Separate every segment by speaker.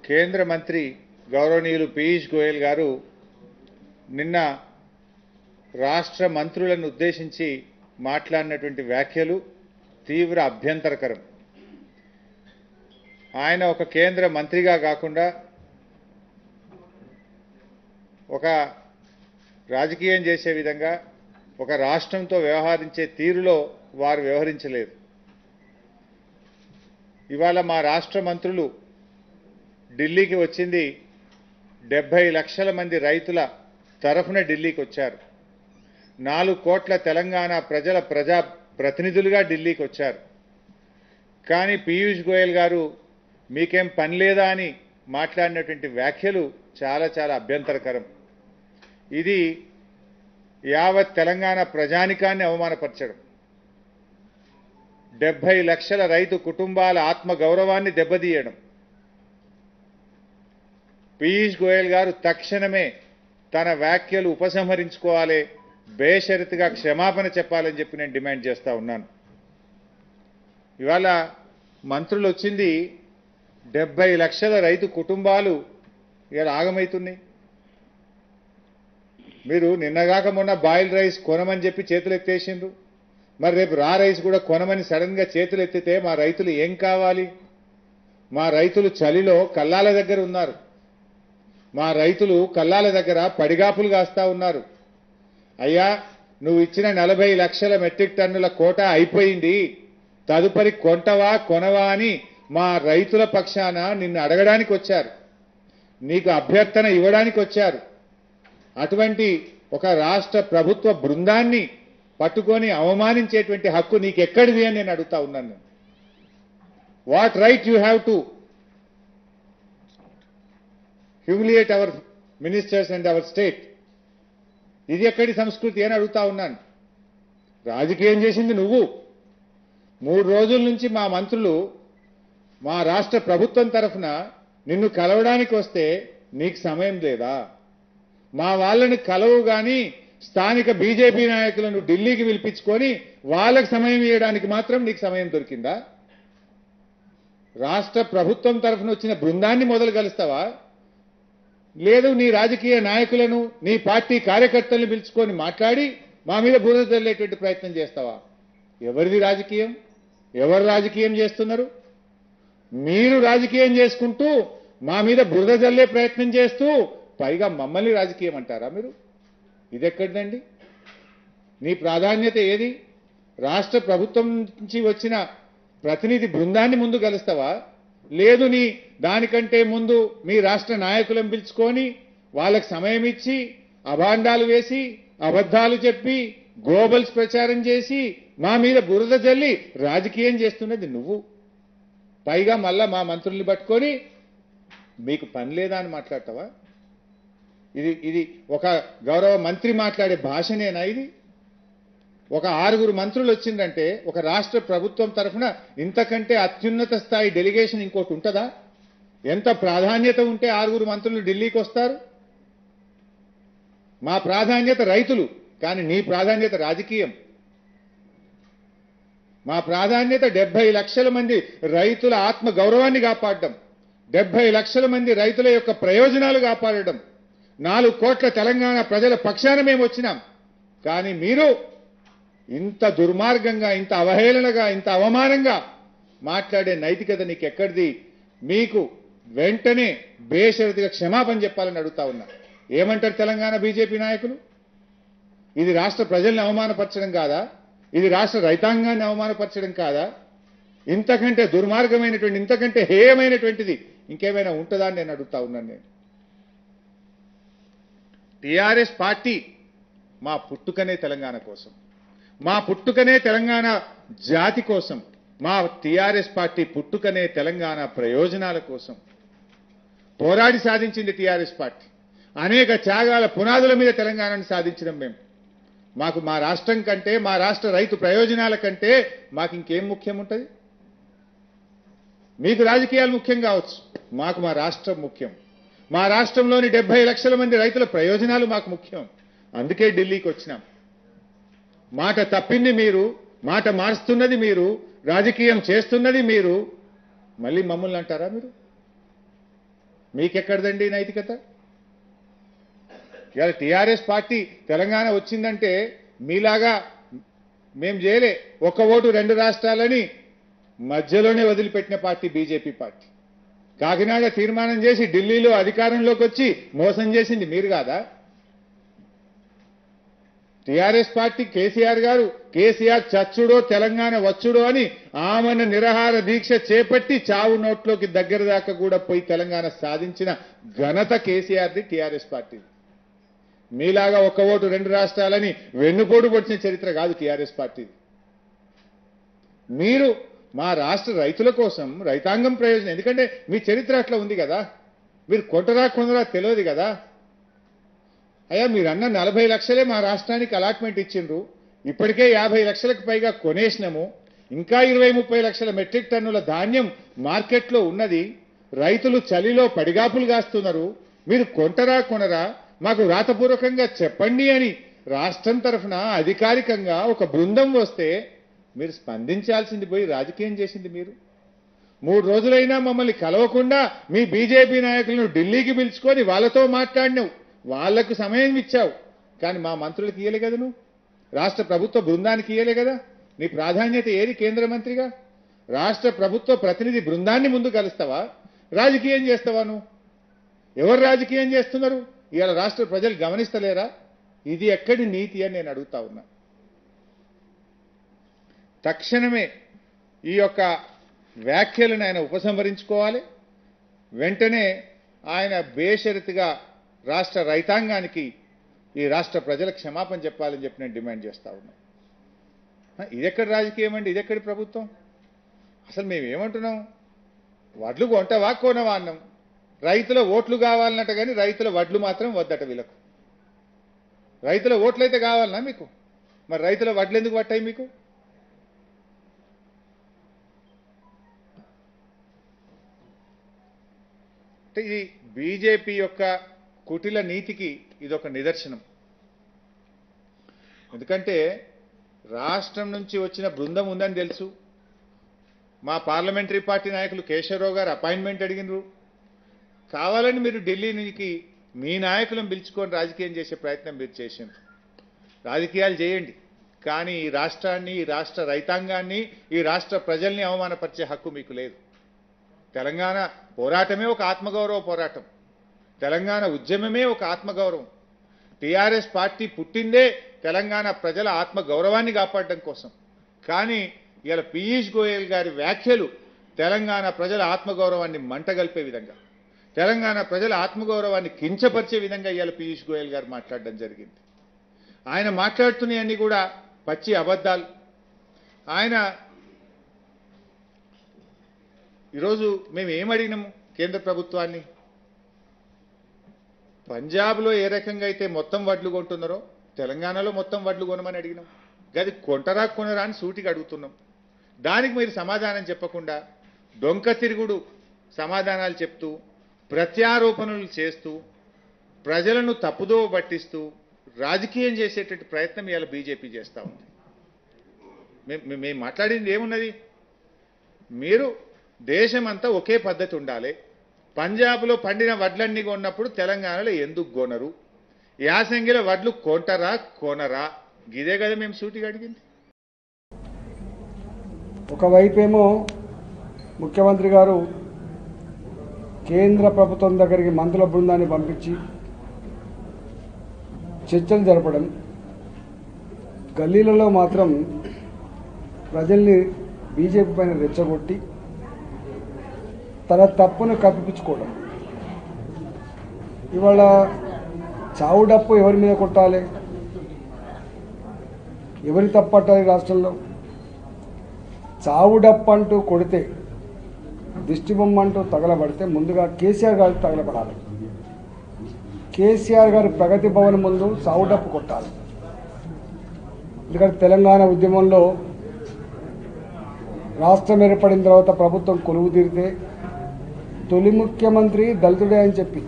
Speaker 1: కేంద్ర మంత్రి గౌరవనీయులు పీయూష్ గోయల్ గారు నిన్న రాష్ట్ర మంత్రులను ఉద్దేశించి మాట్లాడినటువంటి వ్యాఖ్యలు తీవ్ర అభ్యంతరకరం ఆయన ఒక కేంద్ర మంత్రిగా కాకుండా ఒక రాజకీయం చేసే విధంగా ఒక రాష్ట్రంతో వ్యవహరించే తీరులో వారు వ్యవహరించలేదు ఇవాళ మా రాష్ట్ర మంత్రులు ఢిల్లీకి వచ్చింది డెబ్బై లక్షల మంది రైతుల తరఫున ఢిల్లీకి వచ్చారు నాలుగు కోట్ల తెలంగాణ ప్రజల ప్రజా ప్రతినిధులుగా ఢిల్లీకి వచ్చారు కానీ పీయూష్ గోయల్ గారు మీకేం పని లేదా అని మాట్లాడినటువంటి వ్యాఖ్యలు చాలా చాలా అభ్యంతరకరం ఇది యావత్ తెలంగాణ ప్రజానికాన్ని అవమానపరచడం డెబ్బై లక్షల రైతు కుటుంబాల ఆత్మ గౌరవాన్ని దెబ్బతీయడం పీయూష్ గోయల్ గారు తక్షణమే తన వ్యాఖ్యలు ఉపసంహరించుకోవాలి బేషరతుగా క్షమాపణ చెప్పాలని చెప్పి నేను డిమాండ్ చేస్తా ఉన్నాను ఇవాళ మంత్రులు వచ్చింది డెబ్బై లక్షల రైతు కుటుంబాలు ఇలా ఆగమవుతున్నాయి మీరు నిన్నగాక మొన్న బాయిల్ రైస్ కొనమని చెప్పి చేతులు ఎత్తేసిండ్రు మరి రేపు రా రైస్ కూడా కొనమని సడన్ గా చేతులు ఎత్తితే మా రైతులు ఏం కావాలి మా రైతులు చలిలో కల్లాల దగ్గర ఉన్నారు మా రైతులు కల్లాల దగ్గర పడిగాపులు కాస్తా ఉన్నారు అయ్యా నువ్వు ఇచ్చిన నలభై లక్షల మెట్రిక్ టన్నుల కోట అయిపోయింది తదుపరి కొంటవా కొనవా అని మా రైతుల పక్షాన నిన్ను అడగడానికి వచ్చారు నీకు అభ్యర్థన ఇవ్వడానికి వచ్చారు అటువంటి ఒక రాష్ట్ర ప్రభుత్వ బృందాన్ని పట్టుకొని అవమానించేటువంటి హక్కు నీకెక్కడిది అని నేను అడుగుతా ఉన్నాను what right you have to humiliate our ministers and our state ఇది ఎక్కడి సంస్కృతి అని అడుగుతా ఉన్నాను రాజకీయం చేసింది నువ్వు మూడు రోజుల నుంచి మా మంత్రులు మా రాష్ట్ర ప్రభుత్వం తరఫున నిన్ను కలవడానికి వస్తే నీకు సమయం లేదా మా వాళ్ళని కలవు గాని స్థానిక బీజేపీ నాయకులను ఢిల్లీకి పిలిపించుకొని వాళ్ళకి సమయం ఇవ్వడానికి మాత్రం నీకు సమయం దొరికిందా రాష్ట్ర ప్రభుత్వం తరఫున వచ్చిన బృందాన్ని మొదలు కలుస్తావా లేదు నీ రాజకీయ నాయకులను నీ పార్టీ కార్యకర్తలను పిలుచుకొని మాట్లాడి మా మీద బురద తల్లేటువంటి ప్రయత్నం చేస్తావా ఎవరిది రాజకీయం ఎవరు రాజకీయం చేస్తున్నారు మీరు రాజకీయం చేసుకుంటూ మా మీద బురద జల్లే ప్రయత్నం చేస్తూ పైగా మమ్మల్ని రాజకీయం అంటారా మీరు ఇది ఎక్కడిదండి నీ ప్రాధాన్యత ఏది రాష్ట్ర ప్రభుత్వం నుంచి వచ్చిన ప్రతినిధి బృందాన్ని ముందు కలుస్తావా లేదు నీ దానికంటే ముందు మీ రాష్ట్ర నాయకులను పిలుచుకొని వాళ్ళకి సమయం ఇచ్చి అభాండాలు వేసి అబద్ధాలు చెప్పి గ్లోబల్స్ ప్రచారం చేసి మా మీద బురద జల్లి రాజకీయం చేస్తున్నది నువ్వు పైగా మళ్ళా మా మంత్రుల్ని పట్టుకొని మీకు పని లేదా అని మాట్లాడతావా ఇది ఇది ఒక గౌరవ మంత్రి మాట్లాడే భాషనేనా ఇది ఒక ఆరుగురు మంత్రులు వచ్చిందంటే ఒక రాష్ట్ర ప్రభుత్వం తరఫున ఇంతకంటే అత్యున్నత స్థాయి డెలిగేషన్ ఇంకోటి ఉంటుందా ఎంత ప్రాధాన్యత ఉంటే ఆరుగురు మంత్రులు ఢిల్లీకి వస్తారు మా ప్రాధాన్యత రైతులు కానీ నీ ప్రాధాన్యత రాజకీయం మా ప్రాధాన్యత డెబ్బై లక్షల మంది రైతుల ఆత్మ గౌరవాన్ని కాపాడడం డెబ్బై లక్షల మంది రైతుల యొక్క ప్రయోజనాలు కాపాడడం నాలుగు కోట్ల తెలంగాణ ప్రజల పక్షాన మేము వచ్చినాం కానీ మీరు ఇంత దుర్మార్గంగా ఇంత అవహేళనగా ఇంత అవమానంగా మాట్లాడే నైతికత నీకు ఎక్కడిది మీకు వెంటనే బేషరతిగా క్షమాపణ చెప్పాలని అడుగుతా ఉన్నా ఏమంటారు తెలంగాణ బీజేపీ నాయకులు ఇది రాష్ట్ర ప్రజల్ని అవమానపరచడం కాదా ఇది రాష్ట్ర రైతాంగాన్ని అవమానపరచడం కాదా ఇంతకంటే దుర్మార్గమైనటువంటి ఇంతకంటే హేయమైనటువంటిది ఇంకేమైనా ఉంటుందా అని నేను అడుగుతా ఉన్నాను నేను టీఆర్ఎస్ పార్టీ మా పుట్టుకనే తెలంగాణ కోసం మా పుట్టుకనే తెలంగాణ జాతి కోసం మా టీఆర్ఎస్ పార్టీ పుట్టుకనే తెలంగాణ ప్రయోజనాల కోసం పోరాడి సాధించింది టీఆర్ఎస్ పార్టీ అనేక త్యాగాల పునాదుల మీద తెలంగాణను సాధించడం మేము మాకు మా రాష్ట్రం కంటే మా రాష్ట్ర రైతు ప్రయోజనాల కంటే మాకు ఇంకేం ముఖ్యం ఉంటుంది మీకు రాజకీయాలు ముఖ్యం కావచ్చు మాకు మా రాష్ట్రం ముఖ్యం మా రాష్ట్రంలోని డెబ్బై లక్షల మంది రైతుల ప్రయోజనాలు మాకు ముఖ్యం అందుకే ఢిల్లీకి వచ్చినాం మాట తప్పింది మీరు మాట మారుస్తున్నది మీరు రాజకీయం చేస్తున్నది మీరు మళ్ళీ మమ్మల్ని అంటారా మీరు మీకెక్కడదండి ఈ నైతికత ఇవాళ టీఆర్ఎస్ పార్టీ తెలంగాణ వచ్చిందంటే మీలాగా మేం చేయలే ఒక ఓటు రెండు రాష్ట్రాలని మధ్యలోనే వదిలిపెట్టిన పార్టీ బీజేపీ పార్టీ కాకినాడ తీర్మానం చేసి ఢిల్లీలో అధికారంలోకి వచ్చి మోసం చేసింది మీరు కాదా టీఆర్ఎస్ పార్టీ కేసీఆర్ గారు కేసీఆర్ చచ్చుడో తెలంగాణ వచ్చుడో అని ఆమెను నిరహార దీక్ష చేపట్టి చావు నోట్లోకి దగ్గర దాకా కూడా పోయి తెలంగాణ సాధించిన ఘనత కేసీఆర్ది టీఆర్ఎస్ పార్టీ మీలాగా ఒక్క ఓటు రెండు రాష్ట్రాలని వెన్నుపోటు పొడిచిన చరిత్ర కాదు టీఆర్ఎస్ పార్టీది మీరు మా రాష్ట్ర రైతుల కోసం రైతాంగం ప్రయోజనం ఎందుకంటే మీ చరిత్ర అట్లా ఉంది కదా మీరు కొంటరా కొనరా తెలియదు కదా అయ్యా మీరు అన్న నలభై లక్షలే మా రాష్ట్రానికి అలాట్మెంట్ ఇచ్చిండ్రు ఇప్పటికే యాభై లక్షలకు పైగా కొనేసినాము ఇంకా ఇరవై ముప్పై లక్షల మెట్రిక్ టన్నుల ధాన్యం మార్కెట్లో ఉన్నది రైతులు చలిలో పడిగాపులు కాస్తున్నారు మీరు కొంటరా కొనరా మాకు రాతపూర్వకంగా చెప్పండి అని రాష్ట్రం తరఫున అధికారికంగా ఒక బృందం వస్తే మీరు స్పందించాల్సింది పోయి రాజకీయం చేసింది మీరు మూడు రోజులైనా మమ్మల్ని కలవకుండా మీ బీజేపీ నాయకులను ఢిల్లీకి పిలుచుకొని వాళ్ళతో మాట్లాడినావు వాళ్లకు సమయం ఇచ్చావు కానీ మా మంత్రులకు ఇయ్యలే కదా నువ్వు రాష్ట్ర ప్రభుత్వ బృందానికి ఇయ్యలే కదా నీ ప్రాధాన్యత ఏది కేంద్ర మంత్రిగా రాష్ట్ర ప్రభుత్వ ప్రతినిధి బృందాన్ని ముందు కలుస్తావా రాజకీయం చేస్తావా నువ్వు ఎవరు రాజకీయం చేస్తున్నారు ఇవాళ రాష్ట్ర ప్రజలు గమనిస్తలేరా ఇది ఎక్కడి నీతి అని నేను అడుగుతా ఉన్నా తక్షణమే ఈ యొక్క వ్యాఖ్యలను ఆయన ఉపసంహరించుకోవాలి వెంటనే ఆయన బేషరతుగా రాష్ట్ర రైతాంగానికి ఈ రాష్ట్ర ప్రజలకు క్షమాపణ చెప్పాలని చెప్పి నేను డిమాండ్ చేస్తా ఉన్నా హ, ఇదెక్కడి రాజకీయం అండి ఇదెక్కడి ప్రభుత్వం అసలు మేము ఏమంటున్నాం వడ్లు కొంటవా కొనవా అన్నాం రైతుల ఓట్లు కావాలన్నట్టు కానీ రైతుల వడ్లు మాత్రం వద్దట వీళ్ళకు రైతుల ఓట్లు అయితే కావాలనా మీకు మరి రైతుల వడ్లు ఎందుకు పట్టాయి మీకు అంటే ఇది బీజేపీ యొక్క కుటిల నీతికి ఇదొక నిదర్శనం ఎందుకంటే రాష్ట్రం నుంచి వచ్చిన బృందం ఉందని తెలుసు మా పార్లమెంటరీ పార్టీ నాయకులు కేశవరావు గారు అపాయింట్మెంట్ అడిగినరు కావాలని మీరు ఢిల్లీ నుంచి మీ నాయకులను పిలుచుకొని రాజకీయం చేసే ప్రయత్నం మీరు చేసిండ్రు రాజకీయాలు చేయండి కానీ ఈ రాష్ట్రాన్ని ఈ రాష్ట్ర రైతాంగాన్ని ఈ రాష్ట్ర ప్రజల్ని అవమానపరిచే హక్కు మీకు లేదు తెలంగాణ పోరాటమే ఒక ఆత్మగౌరవ పోరాటం తెలంగాణ ఉద్యమమే ఒక ఆత్మగౌరవం టీఆర్ఎస్ పార్టీ పుట్టిందే తెలంగాణ ప్రజల ఆత్మగౌరవాన్ని కాపాడడం కోసం కానీ ఇలా పీయూష్ గోయల్ గారి వ్యాఖ్యలు తెలంగాణ ప్రజల ఆత్మగౌరవాన్ని మంటగలిపే విధంగా తెలంగాణ ప్రజల ఆత్మగౌరవాన్ని కించపరిచే విధంగా ఇవాళ పీయూష్ గోయల్ గారు మాట్లాడడం జరిగింది ఆయన మాట్లాడుతున్నవన్నీ కూడా పచ్చి అబద్ధాలు ఆయన ఈరోజు మేము ఏమడిగినాము కేంద్ర ప్రభుత్వాన్ని పంజాబ్లో ఏ రకంగా అయితే మొత్తం వడ్లు కొంటున్నారో తెలంగాణలో మొత్తం వడ్లు కొనమని అడిగినాం గది కొంటరా కొనరా అని సూటిగా అడుగుతున్నాం దానికి మీరు సమాధానం చెప్పకుండా డొంక తిరుగుడు సమాధానాలు చెప్తూ ప్రత్యారోపణలు చేస్తూ ప్రజలను తప్పుదో పట్టిస్తూ రాజకీయం చేసేటట్టు ప్రయత్నం ఇవాళ బీజేపీ చేస్తూ ఉంది మేము మేము మాట్లాడింది ఏమున్నది మీరు దేశమంతా ఒకే పద్ధతి ఉండాలి పంజాబ్లో పండిన వడ్లన్నీ కొన్నప్పుడు తెలంగాణలో ఎందుకు కొనరు యాసంగిలో వడ్లు కొంటరా కొనరా ఇదే కదా మేము సూటిగా అడిగింది
Speaker 2: ఒకవైపేమో ముఖ్యమంత్రి గారు కేంద్ర ప్రభుత్వం దగ్గరికి మంత్రుల బృందాన్ని పంపించి చర్చలు జరపడం గల్లీలలో మాత్రం ప్రజల్ని బీజేపీ పైన రెచ్చగొట్టి తన తప్పును కప్పిపుచ్చుకోవడం ఇవాళ చావు డప్పు ఎవరి మీద కొట్టాలి ఎవరి తప్పు పట్టాలి రాష్ట్రంలో చావు డప్పు అంటూ కొడితే దిష్టి బొమ్మ అంటూ తగలబడితే ముందుగా కేసీఆర్ గారికి తగలబడాలి కేసీఆర్ గారి ప్రగతి భవన్ ముందు చావు డప్పు కొట్టాలి ఎందుకంటే తెలంగాణ ఉద్యమంలో రాష్ట్రం ఏర్పడిన తర్వాత ప్రభుత్వం కొలువు తీరితే తొలి ముఖ్యమంత్రి దళితుడే అని చెప్పి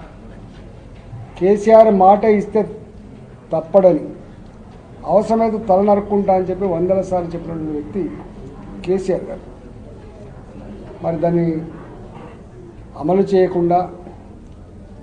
Speaker 2: కేసీఆర్ మాట ఇస్తే తప్పడని అవసరమైతే తల నరుక్కుంటా అని చెప్పి వందల సార్లు చెప్పినటువంటి వ్యక్తి కేసీఆర్ గారు మరి దాన్ని అమలు చేయకుండా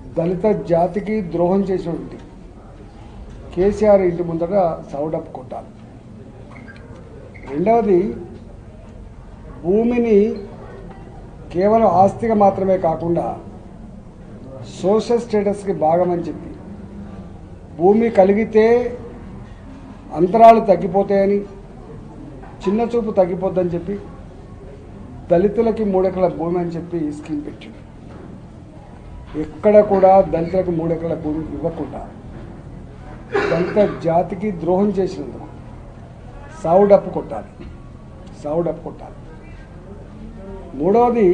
Speaker 2: దళిత జాతికి ద్రోహం చేసినటువంటి కేసీఆర్ ఇంటి ముందర సౌడప్ కొట్టాలి రెండవది భూమిని కేవలం ఆస్తిగా మాత్రమే కాకుండా సోషల్ స్టేటస్కి భాగమని చెప్పి భూమి కలిగితే అంతరాలు తగ్గిపోతాయని చిన్న చూపు తగ్గిపోద్దని చెప్పి దళితులకి మూడెకరాల భూమి అని చెప్పి స్కీమ్ పెట్టాడు ఎక్కడ కూడా దళితులకు మూడెకరాల భూమి ఇవ్వకుండా దళిత జాతికి ద్రోహం చేసినందుకు సావుడప్పు కొట్టాలి సావుడప్పు కొట్టాలి మూడవది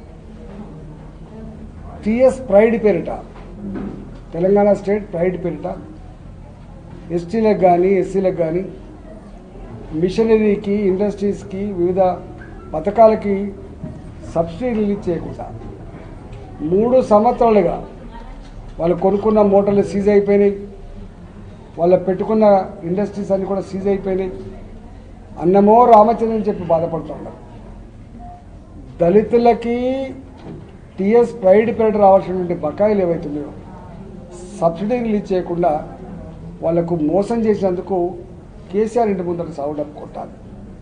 Speaker 2: టిఎస్ ప్రైడ్ పేరిట తెలంగాణ స్టేట్ ప్రైడ్ పేరిట ఎస్టీలకు కానీ ఎస్సీలకు కానీ మిషనరీకి ఇండస్ట్రీస్కి వివిధ పథకాలకి సబ్సిడీ రిలీజ్ చేయకుండా మూడు సంవత్సరాలుగా వాళ్ళు కొనుక్కున్న మోటార్లు సీజ్ అయిపోయినాయి వాళ్ళు పెట్టుకున్న ఇండస్ట్రీస్ అన్ని కూడా సీజ్ అయిపోయినాయి అన్నమో రామచంద్రని చెప్పి బాధపడుతున్నారు దళితులకి టిఎస్ ప్రైడ్ పీరియడ్ రావాల్సినటువంటి బకాయిలు ఏవైతున్నాయో సబ్సిడీ రిలీజ్ చేయకుండా వాళ్లకు మోసం చేసినందుకు కేసీఆర్ ఇంటి ముందర సాగుడప్పు కొట్టాలి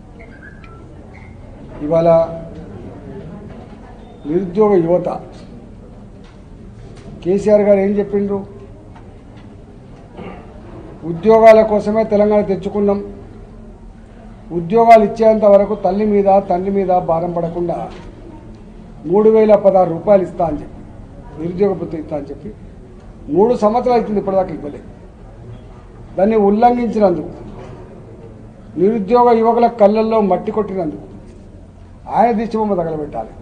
Speaker 2: ఇవాళ నిరుద్యోగ యువత కేసీఆర్ గారు ఏం చెప్పిండ్రు ఉద్యోగాల కోసమే తెలంగాణ తెచ్చుకున్నాం ఉద్యోగాలు ఇచ్చేంత వరకు తల్లి మీద తండ్రి మీద భారం పడకుండా మూడు వేల పదహారు రూపాయలు ఇస్తా అని చెప్పి నిరుద్యోగ భృతి ఇస్తా అని చెప్పి మూడు సంవత్సరాలు అవుతుంది ఇప్పటిదాకా ఇవ్వలేదు దాన్ని ఉల్లంఘించినందుకు నిరుద్యోగ యువకుల కళ్ళల్లో మట్టి కొట్టినందుకు ఆయన దిశబొమ్మ తగలబెట్టాలి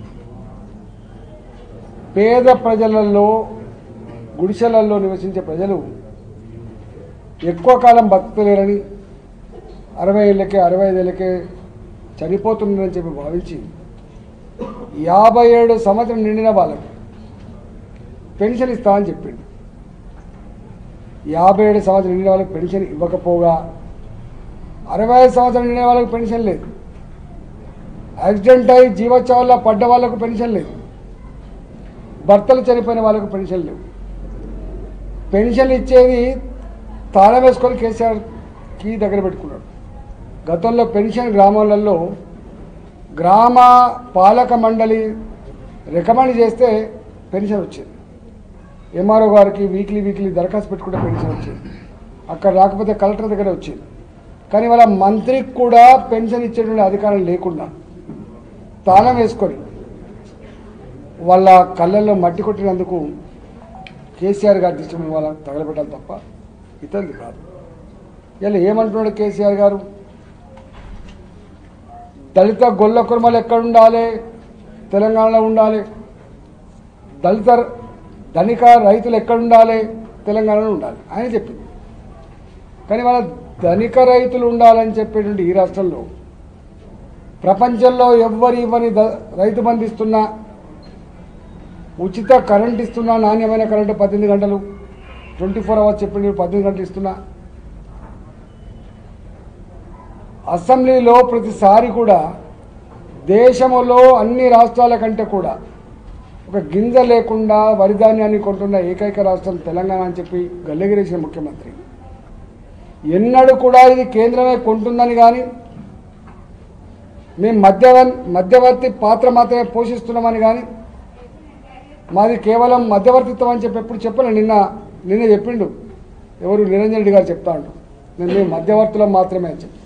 Speaker 2: పేద ప్రజలలో గుడిసెలలో నివసించే ప్రజలు ఎక్కువ కాలం బతకలేరని అరవై ఏళ్ళకే అరవై ఐదేళ్ళకే చనిపోతుందని చెప్పి భావించి యాభై ఏడు సంవత్సరం నిండిన వాళ్ళకు పెన్షన్ ఇస్తా అని చెప్పిండు యాభై ఏడు సంవత్సరం నిండిన వాళ్ళకి పెన్షన్ ఇవ్వకపోగా అరవై ఐదు సంవత్సరం నిండిన వాళ్ళకి పెన్షన్ లేదు యాక్సిడెంట్ అయి జీవోత్సవాల్లో పడ్డ వాళ్ళకు పెన్షన్ లేదు భర్తలు చనిపోయిన వాళ్ళకు పెన్షన్ లేవు పెన్షన్ ఇచ్చేది తాళం వేసుకొని కేసీఆర్ కీ దగ్గర పెట్టుకున్నాడు గతంలో పెన్షన్ గ్రామాలలో గ్రామ పాలక మండలి రికమెండ్ చేస్తే పెన్షన్ వచ్చేది ఎంఆర్ఓ గారికి వీక్లీ వీక్లీ దరఖాస్తు పెట్టుకుంటే పెన్షన్ వచ్చేది అక్కడ రాకపోతే కలెక్టర్ దగ్గర వచ్చేది కానీ వాళ్ళ మంత్రికి కూడా పెన్షన్ ఇచ్చేటువంటి అధికారం లేకుండా తాళం వేసుకొని వాళ్ళ కళ్ళల్లో మట్టి కొట్టినందుకు కేసీఆర్ గారి దృష్టి వాళ్ళ తగలబెట్టాలి తప్ప ఇతరుది కాదు ఇలా ఏమంటున్నాడు కేసీఆర్ గారు దళిత గొల్ల కుర్మలు ఎక్కడ ఉండాలి తెలంగాణలో ఉండాలి దళిత ధనిక రైతులు ఎక్కడ ఉండాలి తెలంగాణలో ఉండాలి ఆయన చెప్పింది కానీ వాళ్ళ ధనిక రైతులు ఉండాలని చెప్పేటువంటి ఈ రాష్ట్రంలో ప్రపంచంలో ఎవ్వరు ఇవ్వని ద- రైతు బంధు ఇస్తున్నా ఉచిత కరెంట్ ఇస్తున్నా నాణ్యమైన కరెంటు పద్దెనిమిది గంటలు ట్వంటీ ఫోర్ అవర్స్ చెప్పి పద్దెనిమిది గంటలు ఇస్తున్నా అసెంబ్లీలో ప్రతిసారి కూడా దేశంలో అన్ని రాష్ట్రాల కంటే కూడా ఒక గింజ లేకుండా వరి ధాన్యాన్ని కొంటున్న ఏకైక రాష్ట్రం తెలంగాణ అని చెప్పి గల్లెగిరేసిన ముఖ్యమంత్రి ఎన్నడూ కూడా ఇది కేంద్రమే కొంటుందని కానీ మేము మధ్యవ మధ్యవర్తి పాత్ర మాత్రమే పోషిస్తున్నామని కానీ మాది కేవలం మధ్యవర్తిత్వం అని చెప్పి ఎప్పుడు చెప్పలే నిన్న నిన్న చెప్పిండు ఎవరు నిరంజన్ రెడ్డి గారు చెప్తా ఉండు నేను మేము మధ్యవర్తులం మాత్రమే అని చెప్పి